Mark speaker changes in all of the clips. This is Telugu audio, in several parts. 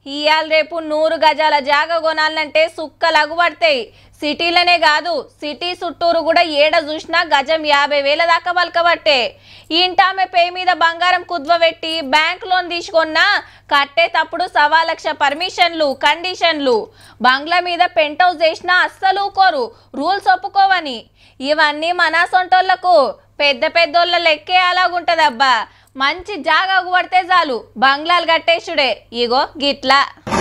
Speaker 1: ఇయాల రేపు నూరు గజాల జాగ కొనాలంటే సుక్కలు అగుపడతాయి సిటీలనే కాదు సిటీ చుట్టూరు కూడా ఏడ చూసినా గజం యాభై వేల దాకా పలకబట్టే ఇంటామె పే మీద బంగారం కుద్వబెట్టి బ్యాంక్ లోన్ తీసుకున్నా కట్టేటప్పుడు సవా లక్ష పర్మిషన్లు కండిషన్లు బంగ్లా మీద పెంట్ హౌస్ చేసినా అస్సలు ఊకోరు రూల్స్ ఒప్పుకోవని ఇవన్నీ మన సొంటోళ్లకు పెద్ద పెద్దోళ్ళ లెక్కే అలాగుంటదబ్బా మంచి జాగా పడితే చాలు బంగ్లాలు కట్టేసుడే ఇగో గిట్లా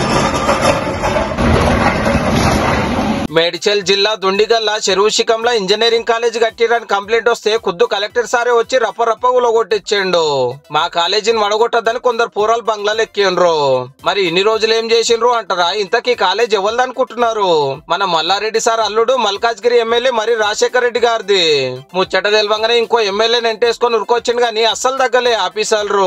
Speaker 2: మేడ్చల్ జిల్లా దుండిగల్ల చెరువు శిఖంలో ఇంజనీరింగ్ కాలేజ్ కట్టిరని కంప్లైంట్ వస్తే ఖుద్దు కలెక్టర్ సారే వచ్చి రప్ప రప్ప ఉలగొట్టిచ్చిండు మా కాలేజీని మడగొట్టద్దని కొందరు పూరాలు బంగ్లాలు ఎక్కిండ్రు మరి ఇన్ని రోజులు ఏం చేసిండ్రు అంటారా ఇంతకీ కాలేజ్ ఎవరిది అనుకుంటున్నారు మన మల్లారెడ్డి సార్ అల్లుడు మల్కాజ్గిరి ఎమ్మెల్యే మరి రాజశేఖర రెడ్డి గారిది ముచ్చట తెలవంగానే ఇంకో ఎమ్మెల్యే నెంటేసుకొని ఉరుకొచ్చిండు కానీ అస్సలు తగ్గలే ఆఫీసర్లు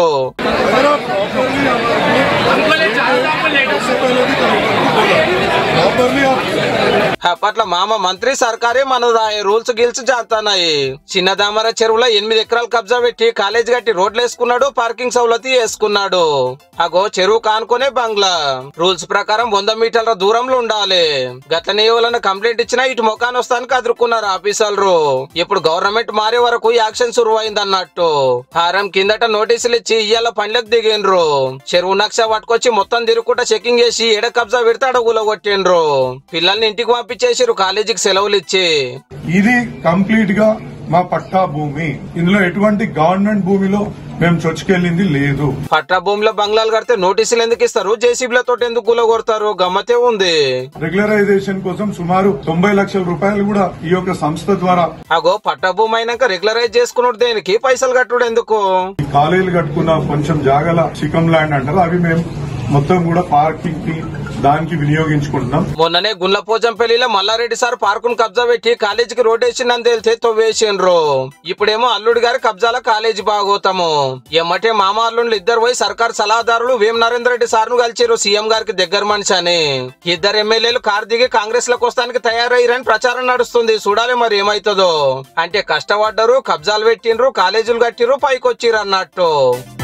Speaker 2: అప్పట్లో మామ మంత్రి సర్కారే మనదా రూల్స్ గిల్స్ జాతానాయి చిన్న దామర చెరువులో ఎనిమిది ఎకరాలు కబ్జా పెట్టి కాలేజ్ కట్టి రోడ్లు వేసుకున్నాడు పార్కింగ్ సౌలతి వేసుకున్నాడు అగో చెరువు కానుకునే బంగ్లా రూల్స్ ప్రకారం వంద మీటర్ల దూరంలో ఉండాలి గట్లనే ఎవరైనా కంప్లైంట్ ఇచ్చినా ఇటు ముఖాన్ని వస్తానికి అదురుకున్నారు ఆఫీసర్లు ఇప్పుడు గవర్నమెంట్ మారే వరకు యాక్షన్ సురువైంది అన్నట్టు హారం కిందట నోటీసులు ఇచ్చి ఇయ్యాల పండ్లకు దిగిండ్రు చెరువు నక్ష పట్టుకొచ్చి మొత్తం తిరుగుకుంటా చెకింగ్ చేసి ఎడ కబ్జా పెడితే అడగులో కొట్టిండ్రు పిల్లల్ని ఇంటికి పంపించేసిరు కాలేజీకి సెలవులు ఇచ్చి
Speaker 3: ఇది కంప్లీట్ గా మా పట్టా భూమి ఇందులో ఎటువంటి గవర్నమెంట్ భూమిలో మేము చొచ్చుకెళ్ళింది లేదు
Speaker 2: పట్టా భూమిలో బంగ్లాలు కడితే నోటీసులు ఎందుకు ఇస్తారు జేసీబీలతో ఎందుకు కూల కొడతారు గమ్మతే ఉంది
Speaker 3: రెగ్యులరైజేషన్ కోసం సుమారు తొంభై లక్షల రూపాయలు కూడా ఈ యొక్క సంస్థ ద్వారా
Speaker 2: అగో పట్టా భూమి అయినాక రెగ్యులరైజ్ చేసుకున్నాడు దేనికి పైసలు కట్టుడు ఎందుకు
Speaker 3: ఈ కాలేజీలు కట్టుకున్న కొంచెం జాగల చికం ల్యాండ్ అంటారు అవి మేము మొత్తం కూడా పార్కింగ్ కి దానికి వినియోగించుకుంటున్నాం
Speaker 2: మొన్ననే గుండ్లపోజంపల్లిలో మల్లారెడ్డి సార్ పార్కును కబ్జా పెట్టి కాలేజీకి రోడ్ వేసిందని తెలితే తవ్వేసిండ్రు ఇప్పుడేమో అల్లుడి గారి కబ్జాల కాలేజీ బాగోతాము ఎమ్మటే మామ అల్లుళ్ళు ఇద్దరు పోయి సర్కార్ సలహాదారులు వేం నరేందర్ రెడ్డి సార్ ను కలిచారు సీఎం గారికి దగ్గర మనిషి అని ఇద్దరు ఎమ్మెల్యేలు కారు దిగి కాంగ్రెస్ లోకి వస్తానికి తయారయ్యారని ప్రచారం నడుస్తుంది చూడాలి మరి ఏమైతుందో అంటే కష్టపడ్డరు కబ్జాలు పెట్టిండ్రు కాలేజీలు కట్టిర్రు పైకి వచ్చిర్రు అన్నట్టు